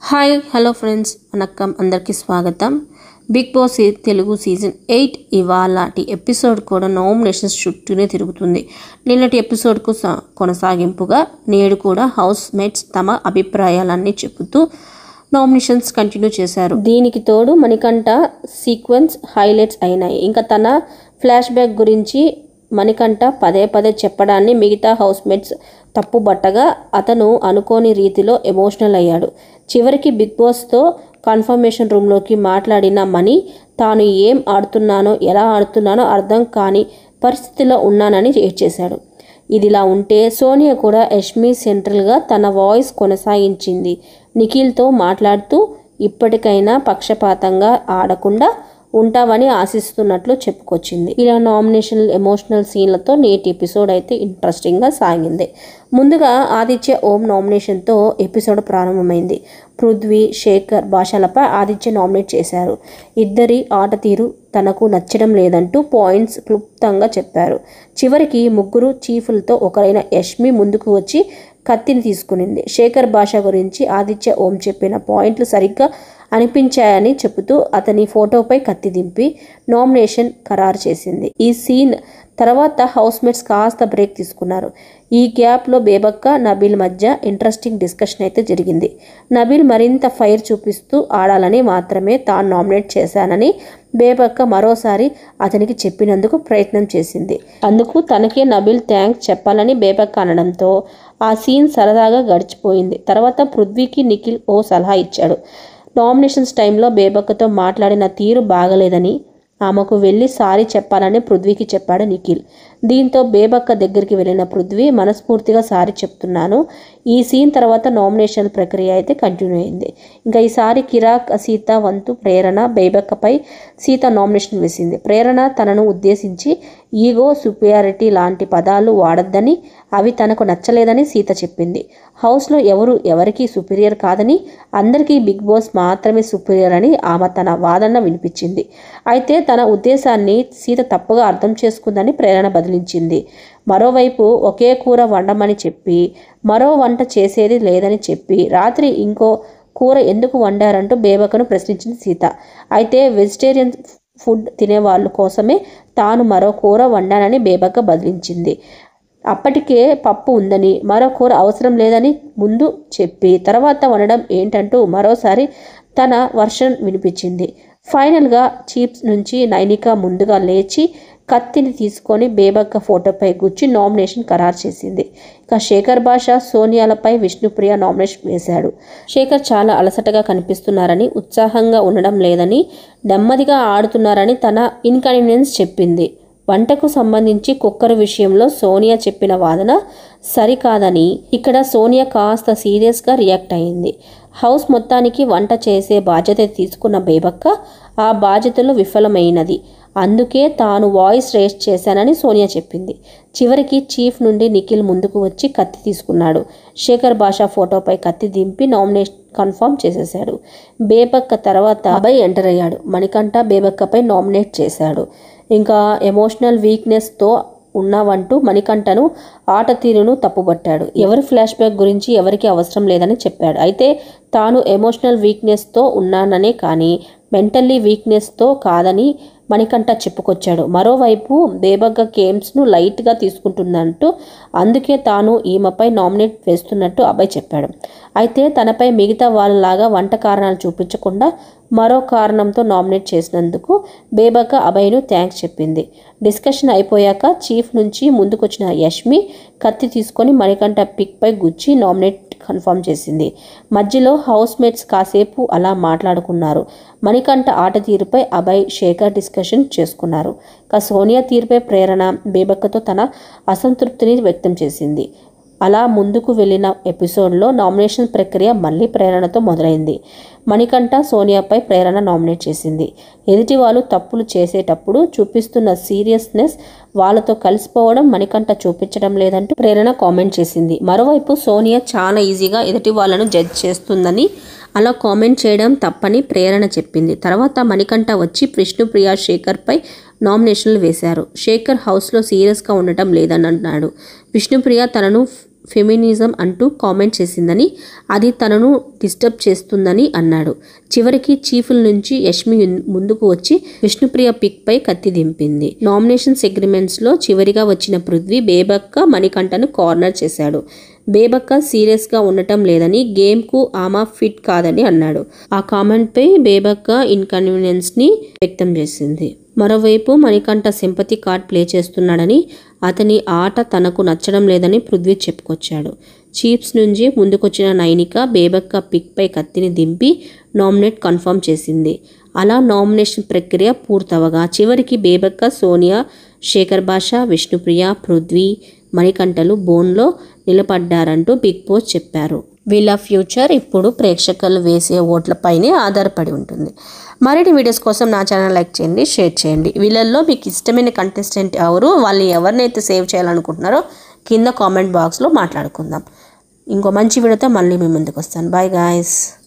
hi hello friends వనక్కం అందరికీ స్వాగతం బిగ్ బాస్ సీ- తెలుగు సీజన్ ఎయిట్ ఇవాళటి ఎపిసోడ్ కూడా నామినేషన్స్ చుట్టూనే తిరుగుతుంది నిన్నటి ఎపిసోడ్కు స- కొనసాగింపుగా నేడు కూడా హౌస్ మేట్స్ తమ అభిప్రాయాలన్నీ చెబుతూ నామినేషన్స్ కంటిన్యూ చేశారు దీనికి తోడు మణికంఠ సీక్వెన్స్ హైలైట్స్ అయినాయి ఇంకా తన ఫ్లాష్ బ్యాక్ గురించి మణికంఠ పదే పదే చెప్పడాన్ని మిగతా హౌస్మేట్స్ తప్పుబట్టగా అతను అనుకోని రీతిలో ఎమోషనల్ అయ్యాడు చివరికి బిగ్ బాస్తో కన్ఫర్మేషన్ రూమ్లోకి మాట్లాడిన మణి తాను ఏం ఆడుతున్నానో ఎలా ఆడుతున్నానో అర్థం కాని పరిస్థితిలో ఉన్నానని చేశాడు ఇదిలా ఉంటే సోనియా కూడా యష్మి సెంట్రల్గా తన వాయిస్ కొనసాగించింది నిఖిల్తో మాట్లాడుతూ ఇప్పటికైనా పక్షపాతంగా ఆడకుండా ఉంటావని ఆశిస్తున్నట్లు చెప్పుకొచ్చింది ఇలా నామినేషన్ ఎమోషనల్ సీన్లతో నేటి ఎపిసోడ్ అయితే ఇంట్రెస్టింగ్గా సాగింది ముందుగా ఆదిత్య ఓం నామినేషన్తో ఎపిసోడ్ ప్రారంభమైంది పృథ్వీ శేఖర్ భాషలపై ఆదిత్య నామినేట్ చేశారు ఇద్దరి ఆట తీరు తనకు నచ్చడం లేదంటూ పాయింట్స్ క్లుప్తంగా చెప్పారు చివరికి ముగ్గురు చీఫ్లతో ఒకరైన యష్మి ముందుకు వచ్చి కత్తిని తీసుకునింది శేఖర్ భాష గురించి ఆదిత్య ఓం చెప్పిన పాయింట్లు సరిగ్గా అనిపించాయని చెబుతూ అతని ఫోటోపై కత్తి దింపి నామినేషన్ ఖరారు చేసింది ఈ సీన్ తర్వాత హౌస్మేట్స్ కాస్త బ్రేక్ తీసుకున్నారు ఈ గ్యాప్లో బేబక్క నబీల్ మధ్య ఇంట్రెస్టింగ్ డిస్కషన్ అయితే జరిగింది నబీల్ మరింత ఫైర్ చూపిస్తూ ఆడాలని మాత్రమే తాను నామినేట్ చేశానని బేబక్క మరోసారి అతనికి చెప్పినందుకు ప్రయత్నం చేసింది అందుకు తనకే నబీల్ థ్యాంక్స్ చెప్పాలని బేబక్క అనడంతో ఆ సీన్ సరదాగా గడిచిపోయింది తర్వాత పృథ్వీకి నిఖిల్ ఓ సలహా ఇచ్చాడు నామినేషన్స్ టైంలో బేబక్కతో మాట్లాడిన తీరు బాగలేదని ఆమెకు వెళ్ళి సారీ చెప్పాలని పృథ్వీకి చెప్పాడు నిఖిల్ దీంతో బేబక్క దగ్గరికి వెళ్ళిన పృథ్వీ మనస్ఫూర్తిగా సారీ చెప్తున్నాను ఈ సీన్ తర్వాత నామినేషన్ ప్రక్రియ అయితే కంటిన్యూ అయింది ఇంకా ఈసారి కిరాక్ సీత వంతు ప్రేరణ బేబక్కపై సీత నామినేషన్ వేసింది ప్రేరణ తనను ఉద్దేశించి ఈగో సుపియారిటీ లాంటి పదాలు వాడొద్దని అవి తనకు నచ్చలేదని సీత చెప్పింది హౌస్లో ఎవరు ఎవరికి సుపీరియర్ కాదని అందరికీ బిగ్ బాస్ మాత్రమే సుపీరియర్ అని ఆమె తన వాదన వినిపించింది అయితే తన ఉద్దేశాన్ని సీత తప్పుగా అర్థం చేసుకుందని ప్రేరణ బదిలించింది మరోవైపు ఒకే కూర వండమని చెప్పి మరో వంట చేసేది లేదని చెప్పి రాత్రి ఇంకో కూర ఎందుకు వండారంటూ బేబకను ప్రశ్నించింది సీత అయితే వెజిటేరియన్ ఫుడ్ తినేవాళ్ళ కోసమే తాను మరో కూర వండానని బేబక్క బదిలించింది అప్పటికే పప్పు ఉందని మరో కూర అవసరం లేదని ముందు చెప్పి తర్వాత వండడం ఏంటంటూ మరోసారి తన వర్షన్ వినిపించింది ఫైనల్గా చీప్స్ నుంచి నైనిక ముందుగా లేచి కత్తిని తీసుకొని బేబక్క ఫోటోపై గుచ్చి నామినేషన్ ఖరారు చేసింది ఇక శేఖర్ భాష సోనియాలపై విష్ణుప్రియ నామినేషన్ వేశాడు శేఖర్ చాలా అలసటగా కనిపిస్తున్నారని ఉత్సాహంగా ఉండడం లేదని నెమ్మదిగా ఆడుతున్నారని తన ఇన్కన్వీనియన్స్ చెప్పింది వంటకు సంబంధించి కుక్కర్ విషయంలో సోనియా చెప్పిన వాదన సరికాదని ఇక్కడ సోనియా కాస్త సీరియస్గా రియాక్ట్ అయింది హౌస్ మొత్తానికి వంట చేసే బాధ్యత తీసుకున్న బేబక్క ఆ బాధ్యతలో విఫలమైనది అందుకే తాను వాయిస్ రేస్ చేశానని సోనియా చెప్పింది చివరికి చీఫ్ నుండి నిఖిల్ ముందుకు వచ్చి కత్తి తీసుకున్నాడు శేఖర్ భాష ఫోటోపై కత్తి దింపి నామినేషన్ కన్ఫర్మ్ చేసేశాడు బేబక్క తర్వాత అభయ్ ఎంటర్ అయ్యాడు మణికంఠ బేబక్కపై నామినేట్ చేశాడు ఇంకా ఎమోషనల్ వీక్నెస్తో ఉన్నావంటూ మణికంఠను ఆట తీరును తప్పుబట్టాడు ఎవరి ఫ్లాష్ బ్యాక్ గురించి ఎవరికి అవసరం లేదని చెప్పాడు అయితే తాను ఎమోషనల్ వీక్నెస్తో ఉన్నాననే కానీ మెంటల్లీ వీక్నెస్తో కాదని మణికంఠ చెప్పుకొచ్చాడు మరోవైపు బేబగ్గ గేమ్స్ను లైట్గా తీసుకుంటుందంటూ అందుకే తాను ఈమెపై నామినేట్ వేస్తున్నట్టు అభయ్ చెప్పాడు అయితే తనపై మిగతా వాళ్ళలాగా వంట కారణాలు చూపించకుండా మరో కారణంతో నామినేట్ చేసినందుకు బేబక్క అభయ్ను థ్యాంక్స్ చెప్పింది డిస్కషన్ అయిపోయాక చీఫ్ నుంచి ముందుకొచ్చిన యష్మి కత్తి తీసుకొని మణికంఠ పిక్పై గుచ్చి నామినేట్ కన్ఫర్మ్ చేసింది మధ్యలో హౌస్ మేట్స్ కాసేపు అలా మాట్లాడుకున్నారు మణికంఠ ఆట తీరుపై అభయ్ శేఖర్ డిస్కషన్ చేసుకున్నారు ఇక సోనియా తీరుపై ప్రేరణ బేబక్కతో తన అసంతృప్తిని వ్యక్తం చేసింది అలా ముందుకు వెళ్ళిన ఎపిసోడ్లో నామినేషన్ ప్రక్రియ మళ్ళీ ప్రేరణతో మొదలైంది మణికంఠ సోనియాపై ప్రేరణ నామినేట్ చేసింది ఎదుటి వాళ్ళు తప్పులు చేసేటప్పుడు చూపిస్తున్న సీరియస్నెస్ వాళ్ళతో కలిసిపోవడం మణికంఠ చూపించడం లేదంటూ ప్రేరణ కామెంట్ చేసింది మరోవైపు సోనియా చాలా ఈజీగా ఎదుటి వాళ్ళను జడ్జ్ చేస్తుందని అలా కామెంట్ చేయడం తప్పని ప్రేరణ చెప్పింది తర్వాత మణికంఠ వచ్చి విష్ణుప్రియ శేఖర్పై నామినేషన్లు వేశారు శేఖర్ హౌస్లో సీరియస్గా ఉండటం లేదని అన్నాడు విష్ణుప్రియ తనను ఫెమినిజం అంటూ కామెంట్ చేసిందని అది తనను డిస్టర్బ్ చేస్తుందని అన్నాడు చివరికి చీఫ్ల నుంచి యష్మి ముందుకు వచ్చి విష్ణుప్రియ పిక్ పై కత్తి దింపింది నామినేషన్స్ అగ్రిమెంట్స్ లో చివరిగా వచ్చిన పృథ్వీ బేబక్క మణికంఠను కార్నర్ చేశాడు బేబక్క సీరియస్ గా ఉండటం లేదని గేమ్ కు ఆమె ఫిట్ కాదని అన్నాడు ఆ కామెంట్ పై బేబక్క ఇన్కన్వీనియన్స్ ని వ్యక్తం చేసింది మరోవైపు మణికంఠ సింపతి కార్డ్ ప్లే చేస్తున్నాడని అతని ఆట తనకు నచ్చడం లేదని పృథ్వీ చెప్పుకొచ్చాడు చీఫ్స్ నుంచి ముందుకొచ్చిన నైనిక బేబక్క పిక్ పై కత్తిని దింపి నామినేట్ కన్ఫర్మ్ చేసింది అలా నామినేషన్ ప్రక్రియ పూర్తవగా చివరికి బేబక్క సోనియా శేఖర్ భాష విష్ణుప్రియ పృథ్వీ మణికంఠలు బోన్లో నిలబడ్డారంటూ బిగ్ బాస్ చెప్పారు వీళ్ళ ఫ్యూచర్ ఇప్పుడు ప్రేక్షకులు వేసే ఓట్లపైనే ఆధారపడి ఉంటుంది మరిన్ని వీడియోస్ కోసం నా ఛానల్ లైక్ చేయండి షేర్ చేయండి వీళ్ళల్లో మీకు ఇష్టమైన కంటెస్టెంట్ ఎవరు వాళ్ళు ఎవరినైతే సేవ్ చేయాలనుకుంటున్నారో కింద కామెంట్ బాక్స్లో మాట్లాడుకుందాం ఇంకో మంచి వీడియోతో మళ్ళీ మీ ముందుకు వస్తాను బాయ్ గాయస్